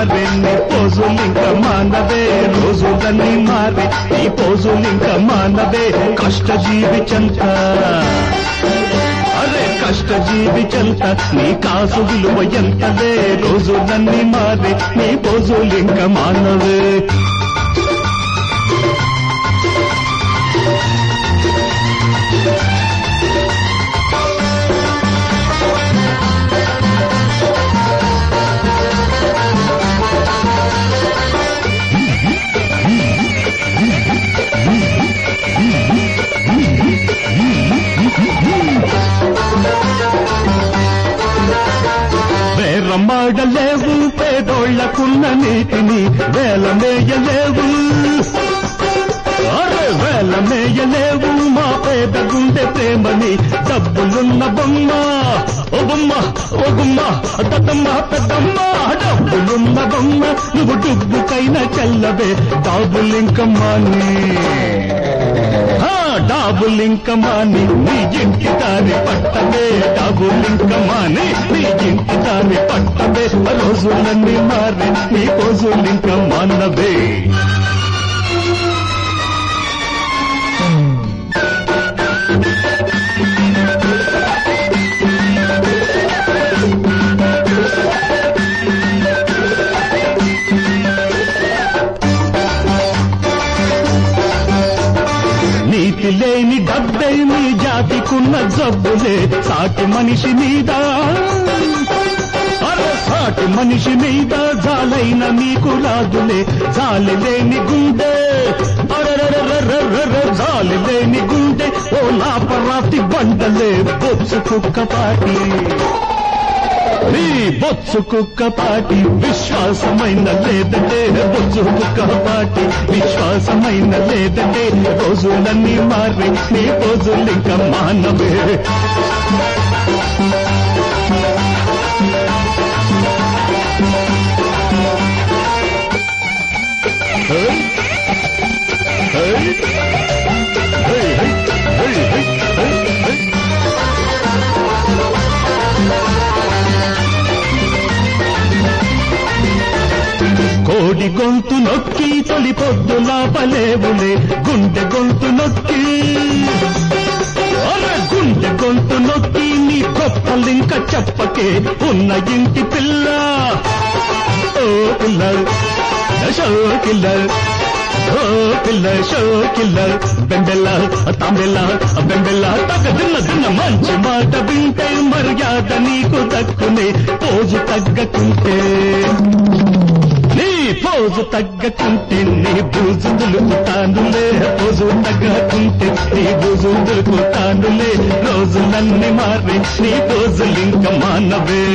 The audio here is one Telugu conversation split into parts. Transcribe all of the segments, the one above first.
మారే నీ పోజులింక మానవే రోజులన్నీ మారే నీ పోజులింక మానవే కష్టజీవి చంత అరే కష్టజీవి చంత నీ కాసు విలువ ఎంతదే రోజులన్నీ మారే నీ పోజులింక మానవే వేరమాడలేవు పేదోళ్లకున్న నీతిని వేలమేయలేవు అరే వేలమేయలేవు మా పేద గుండె ప్రేమని డబ్బులున్న బొమ్మ ఓ బొమ్మ ఓ గుమ్మ దద్దమ్మ పెద్దమ్మ డబ్బులున్న బొమ్మ నువ్వు డుబ్బుకైనా చల్లవే డాబులింకమ్మాని డాబులింకమాని నీ ఇంటి దాని పట్టవే డాబులింకమాని నీ ఇంటి దాని పట్టవే రోజులన్నీ మారి నీ రోజులింక మానవే నీతి లేని డబ్బై నీ జాతికున్న జబ్బులే సాటి మనిషి మీద అరే సాటి మనిషి మీద జాలైన నీకు రాదులే జాలి లేని గుండె అరెరెరెరెరెరె, జాలి లేని గుండె ఓ లాపరాతి బండలే బొచ్చు కుక్క పాటి నీ బొచ్చు కుక్క పాటి విశ్వాసమైన లేదంటే బొచ్చు కుక్క పాటి విశ్వాసమైన లేదంటే రోజులన్నీ మారి నీ రోజులింక మానవే హై, హై, హై, హై, హై, హై, హై, హై. కోడి గొంతు నొక్కి తొలి పొద్దు లాపలేవులే గుండె గొంతు నొక్కి అరే గుండె గొంతు నొక్కి నీ గొప్పలింక చెప్పకే ఉన్న ఇంటి పిల్ల ఓ పిల్ల షో కిల్ల ఓ పిల్ల షో కిల్ల బెంబెల్ల తాంబెల్ల బెంబెల్ల తగ్గ దిన్న దిన్న మంచి మాట వింటే మర్యాద నీకు దక్కునే పోజు తగ్గకుంటే నీ పోజు తగ్గకుంటే నీ బూజు దులుపుతానులే పోజు తగ్గకుంటే నీ బూజు దులుపుతానులే రోజులన్నీ మారి నీ రోజులింక మానవే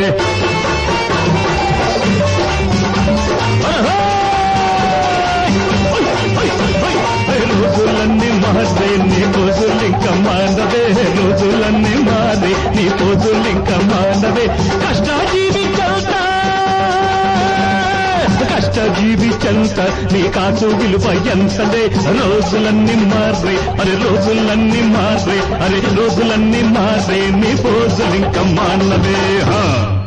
రోజులన్నీ మారే నీ రోజులింక మానవే రోజులన్నీ మారే నీ రోజులింక మానవే కష్టాజీవి చల్త కష్టజీవి చంత నీ కాచు విలువ ఎంతలే రోజులన్నీ మారే అరే రోజులన్నీ మారే అరే రోజులన్నీ మారే నీ రోజులింక మానవే హా